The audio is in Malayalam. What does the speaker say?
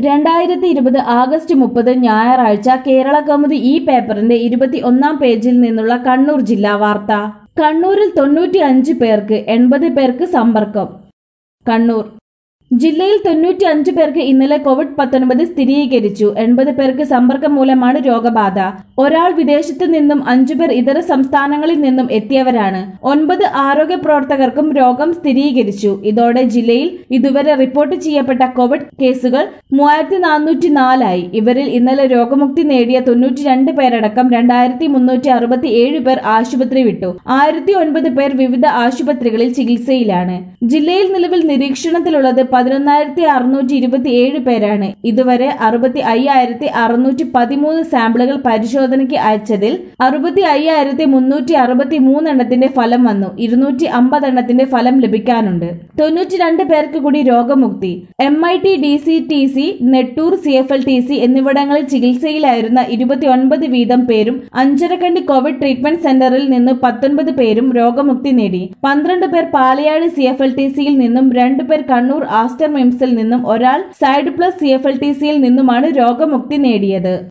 രണ്ടായിരത്തി ഇരുപത് ആഗസ്റ്റ് മുപ്പത് ഞായറാഴ്ച കേരള കൗമുദി ഈ പേപ്പറിന്റെ ഇരുപത്തി ഒന്നാം പേജിൽ നിന്നുള്ള കണ്ണൂർ ജില്ലാ വാർത്ത കണ്ണൂരിൽ തൊണ്ണൂറ്റി അഞ്ച് പേർക്ക് എൺപത് പേർക്ക് സമ്പർക്കം കണ്ണൂർ ജില്ലയിൽ തൊണ്ണൂറ്റി അഞ്ച് പേർക്ക് ഇന്നലെ കോവിഡ് പത്തൊൻപത് സ്ഥിരീകരിച്ചു എൺപത് പേർക്ക് സമ്പർക്കം മൂലമാണ് രോഗബാധ ഒരാൾ വിദേശത്ത് നിന്നും അഞ്ചുപേർ ഇതര സംസ്ഥാനങ്ങളിൽ നിന്നും എത്തിയവരാണ് ഒൻപത് ആരോഗ്യ പ്രവർത്തകർക്കും രോഗം സ്ഥിരീകരിച്ചു ഇതോടെ ജില്ലയിൽ ഇതുവരെ റിപ്പോർട്ട് ചെയ്യപ്പെട്ട കോവിഡ് കേസുകൾ മൂവായിരത്തി നാനൂറ്റി നാലായി ഇവരിൽ ഇന്നലെ രോഗമുക്തി നേടിയ തൊണ്ണൂറ്റി രണ്ട് പേരടക്കം രണ്ടായിരത്തി മുന്നൂറ്റി അറുപത്തി ഏഴ് പേർ ആശുപത്രി വിട്ടു ആയിരത്തി ഒൻപത് പേർ വിവിധ ആശുപത്രികളിൽ ചികിത്സയിലാണ് ജില്ലയിൽ നിലവിൽ നിരീക്ഷണത്തിലുള്ളത് പതിനൊന്നായിരത്തി അറുന്നൂറ്റി ഇരുപത്തി ഏഴ് പേരാണ് ഇതുവരെ അറുപത്തി അയ്യായിരത്തി അറുന്നൂറ്റി പതിമൂന്ന് സാമ്പിളുകൾ പരിശോധനയ്ക്ക് അയച്ചതിൽ അറുപത്തി അയ്യായിരത്തി മുന്നൂറ്റി അറുപത്തി മൂന്നെണ്ണത്തിന്റെ ഫലം വന്നു ഇരുന്നൂറ്റി അമ്പത് എണ്ണത്തിന്റെ ഫലം ലഭിക്കാനുണ്ട് തൊണ്ണൂറ്റി രണ്ട് പേർക്ക് കൂടി രോഗമുക്തി M I T D C T C Nettoor C F L T C എന്നിവിടങ്ങളിൽ ചികിത്സയിലായിരുന്ന ഇരുപത്തി ഒൻപത് വീതം പേരും അഞ്ചരക്കണ്ടി കോവിഡ് ട്രീറ്റ്മെന്റ് സെന്ററിൽ നിന്ന് പത്തൊൻപത് പേരും രോഗമുക്തി നേടി പന്ത്രണ്ട് പേർ Palayad C F L T സിയിൽ നിന്നും രണ്ടുപേർ കണ്ണൂർ ആസ്റ്റർ മിംസിൽ നിന്നും ഒരാൾ side plus C F L T സിയിൽ നിന്നുമാണ് രോഗമുക്തി നേടിയത്